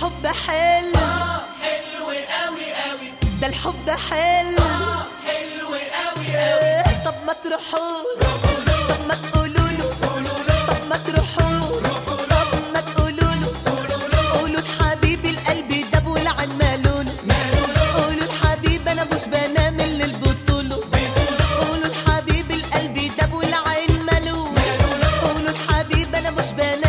الحب حلو حلو قوي قوي ده الحب حلو حلو قوي قوي إيه، طب ما تروحوا طب ما تقولوا له طب ما تروحوا طب ما تقولوا له قولوا لحبيبي القلب داب والعن مالونه قولوا لحبيبي انا مش بنام الا البطوله قولوا لحبيبي القلب داب والعين مالونه قولوا لحبيبي انا مش بنام